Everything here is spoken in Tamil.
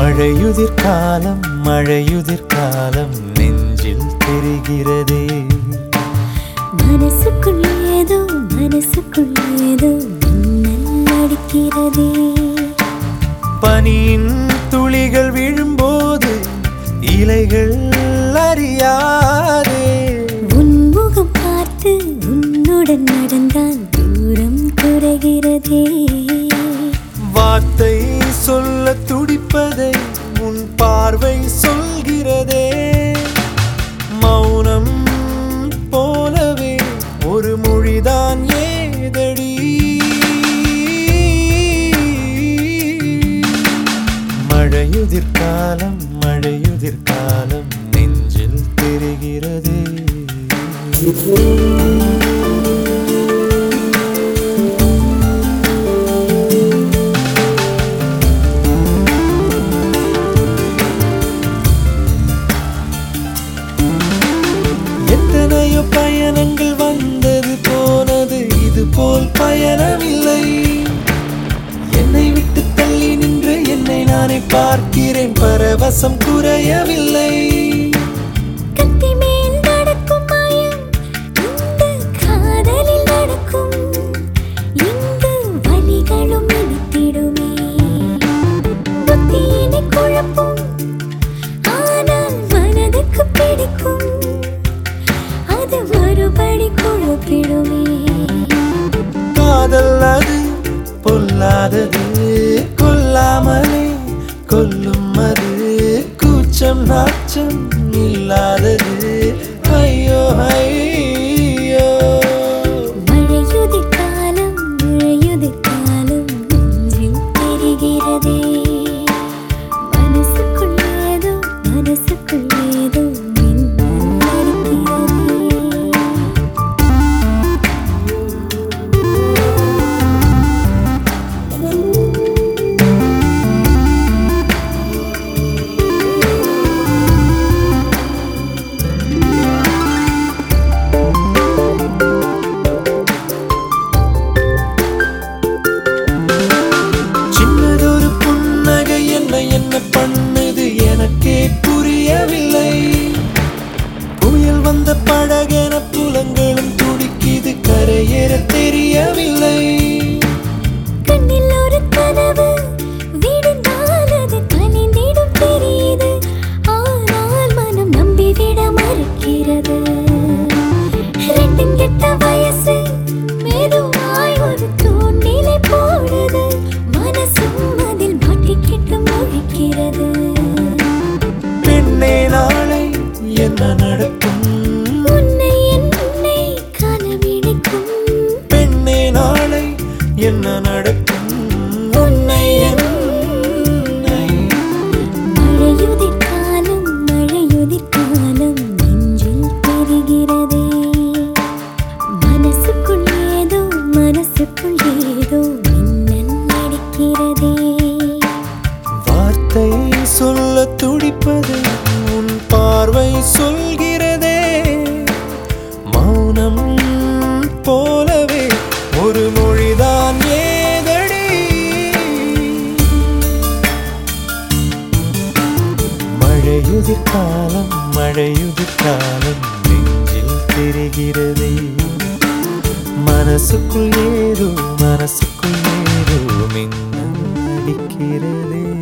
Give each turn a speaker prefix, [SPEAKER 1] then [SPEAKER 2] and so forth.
[SPEAKER 1] மழையுதிர் காலம் மழையுதிர் காலம் நெஞ்சில் தெரிகிறதே
[SPEAKER 2] மனசுக்குள் ஏதோ மனசுக்குள் ஏதோ மின்னல் அடிக்கிறதே
[SPEAKER 1] பனியின் துளிகள் விழும்போது இலைகள் அறியாதே
[SPEAKER 2] உன்முகம் பார்த்து உன்னுடன் நடந்தால் தூரம் குறைகிறதே
[SPEAKER 1] வார்த்தை சொல்ல துடிப்பதை உன் பார்வை சொல்கிறதே மௌனம் போலவே ஒரு மொழிதான் ஏதடி மழையுதிர் காலம் மழையுதிர் காலம் நெஞ்சில் தெரிகிறதே எத்தனையோ பயணங்கள் வந்தது போனது இது போல் பயணமில்லை என்னை விட்டு தள்ளி நின்று என்னை நானே பார்க்கிறேன் பரவசம் குறையவில்லை
[SPEAKER 2] கத்தி மேல் நடக்கும் மாயம் இந்த காதலில் நடக்கும் இங்கு வலிகளும் இனித்திடுமே புத்தியினை குழப்பும் ஆனால் மனதுக்கு பிடிக்கும் அது மறுபடி குழப்பிடுமே
[SPEAKER 1] காதல் அது பொல்லாதது கொல்லாமலே கொல்லும் அது கூச்சம் நாச்சம் இல்லாதது ஐயோ ஐயோ
[SPEAKER 2] மழையுதிர் காலம் மழையுதிர் காலம் நெஞ்சில் தெரிகிறதே மனசுக்குள் ஏதோ மனசுக்குள் ஏதோ மின்னல் அடிக்கிறதே
[SPEAKER 1] சின்னதொரு புன்னகை என்ன என்ன பண்ணுது எனக்கே புரியவில்லை புயல் வந்த படகென புலங்களும் துடிக்குது கரையேற தெரியவில்லை
[SPEAKER 2] கண்ணில் ஒரு கனவு விடுந்தால் அது கனிந்திடும் தெரியுது ஆனால் மனம் நம்பிவிட மறுக்கிறது ரெண்டும் கெட்ட வயசு மெதுவாய் ஒரு தூண்டிலை போடுது மனசும் அதில் மாட்டிக்கிட்டு முழிக்கிறது
[SPEAKER 1] பெண்ணே நாளை என்ன நடக்கும்
[SPEAKER 2] உன்னை என்னை கனவிழிக்கும்
[SPEAKER 1] பெண்ணே நாளை என்ன நடக்கும் உன்னை என்னை
[SPEAKER 2] மழையுதிர் காலம் மழையுதிர் காலம் நெஞ்சில் தெரிகிறதே மனசுக்குள் ஏதோ மனசுக்குள் ஏதோ மின்னல் அடிக்கிறதே
[SPEAKER 1] வார்த்தை சொல்ல துடிப்பது உன் பார்வை சொல்கிறதே மௌனம் போலவே ஒரு மொழிதான் ஏதடி மழையுதிர் காலம் மழையுதிர் காலம் நெஞ்சில் தெரிகிறதே மனசுக்குள் ஏதோ மனசுக்குள் ஏதோ மின்னல் அடிக்கிறதே